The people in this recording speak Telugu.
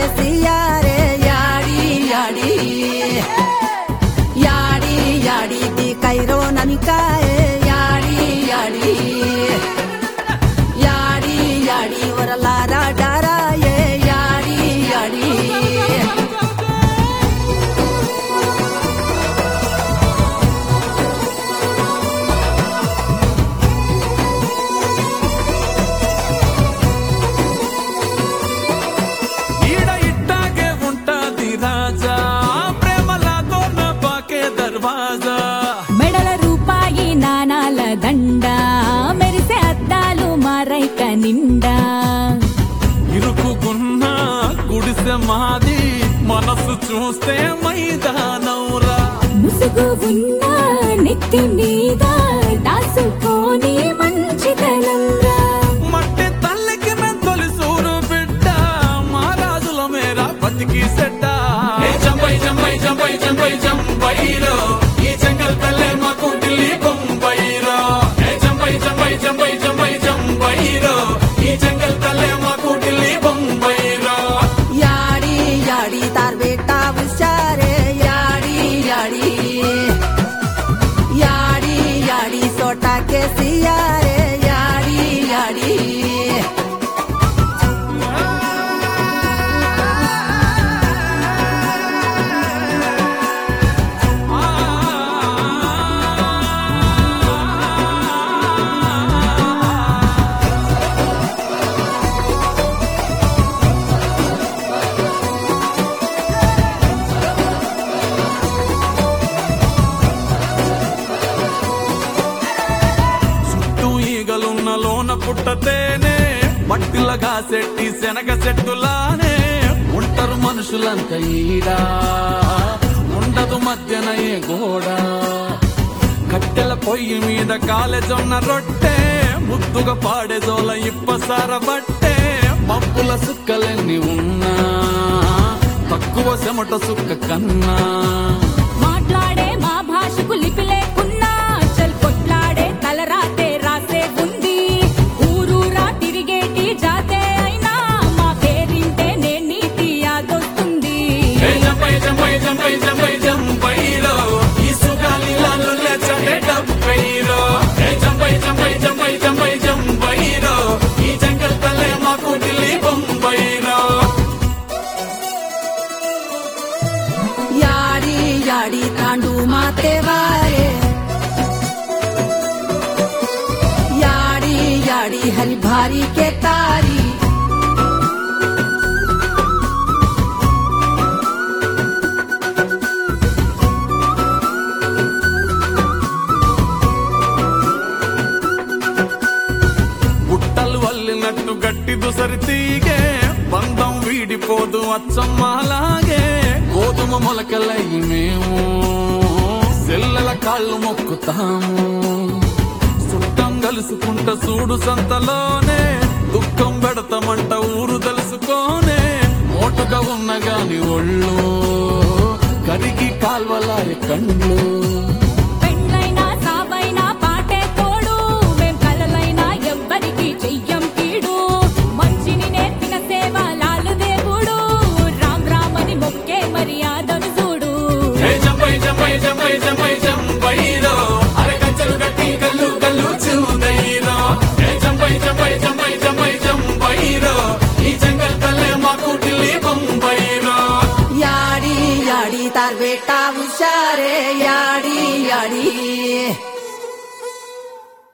ಸಿಯಾರೆ ಯಾಡಿ ಯಾಡಿ ಯಾಡಿ ಯಾಡಿ ದಿ ಕೈರೋ ನನಿಕಾಯೆ ಯಾಡಿ ಯಾಡಿ ಯಾಡಿ ಯಾಡಿ ವರಲಾರ ಡಾರಾಯೆ ಯಾಡಿ ಯಾಡಿ ఈడ ఇట్టాగే ఉంటాది రాజా ప్రేమలాతో నా పాకే దర్వాజా మెడల రూపాయి నాణాల దండ మెరిసే అద్దాలు మారైక నిండా ఇరుకుకున్న గుడిసె మాది మనసు చూస్తే మైదానవురా ముసుగు ఉన్న నెత్తి మీద దాసుకోని మంచితనంగా మట్టి తల్లికి మేము తొలిసూరు బిడ్డ మా రాజుల మేర బతికి సెడ్డ జంబై జంబై జంబై జంబై జంబైరో ఈ జంగల్ తల్లే మాకు ఢిల్లీ బొంబైరో ఏ జంబై జంబై జంబై జంబై జంబైరో ఈ జంగల్ తల్లే మాకు ఢిల్లీ బొంబైరో ಯಾಡಿ ಯಾಡಿ ತಾರ್ ಬೇಟಾ ವಿಚಾರೆ ಯಾಡಿ ಯಾಡಿ ಯಾಡಿ ಯಾಡಿ ಸೋಟಾ ಕೆ ಸಿಯಾರೆ ಯಾಡಿ ಯಾಡಿ చుట్టూ ఈగలున్న లోన పుట్టతేనే మట్టిలగా సెట్టి శనగ చెట్టులానే ఉంటారు మనుషులంత ఈడా ఉండదు మధ్యన ఏ గోడ కట్టెల పొయ్యి మీద కాలెజొన్న రొట్టె ముద్దుగా పాడే జోల ఇప్పసార బట్టే మబ్బుల సుక్కలెన్ని ఉన్నా తక్కువ చెమట సుక్క కన్నా మాట్లాడే మా భాషకు లిపి లేకున్నా చల్ కొట్లాడే తలరాతే రాసే ఉంది ఊరూరా తిరిగేటి జాతే అయినా మా పేరింటే నే నీతి యాదొస్తుంది ఏ జంపై జంపై జంపై జంపై జంపైలో ఈ సుగాలిలాలు లేచడే డబ్బైలో ఏ జంపై జంపై జంపై జంపై జంపైలో ఈ జంగల్ తల్లే మాకు ఢిల్లీ బొంబైలో ಯಾಡಿ ಯಾಡಿ ತಾಂಡು ಮಾತೆ ಬಾರೆ ಯಾಡಿ ಯಾಡಿ ಹರಿ ಭಾರಿ ಕೆ ತಾರಿ బుట్టలు వల్లినట్టు గట్టి దుసరి తీగే బంధం వీడిపోదు అచ్చమ్మలాగే గోధుమ మొలకలై మేము సెల్లల కాళ్ళు మొక్కుతాము చుట్టం కలుసుకుంట చూడు సంతలోనే దుఃఖం పెడతామంట ఊరు తెలుసుకోనే మోటుగా ఉన్న గాని ఒళ్ళు కరిగి కాల్వలారి కండ్లు పెళ్ళైనా సావైనా పాటే తోడు మేం కలలైనా ఎవ్వరికి చెయ్యం కీడు మంచిని నేర్పిన సేవ లాలు దేవుడు రామ్ రామని మొక్కే మర్యాదను చూడు ఏ జంపై జంపై జంపై జంపై జంపైరో అరే కంచెలు గట్టి కల్లు కల్లు చూదైరో ఏ జంపై జంపై జంపై జంపై జంపైరో ఈ జంగల్ తల్లే మాకు ఢిల్లీ బొంబైరో ಯಾಡಿ ಯಾಡಿ ತಾರ್ ಬೇಟಾ ಹುಷಾರೆ ಯಾಡಿ ಯಾಡಿ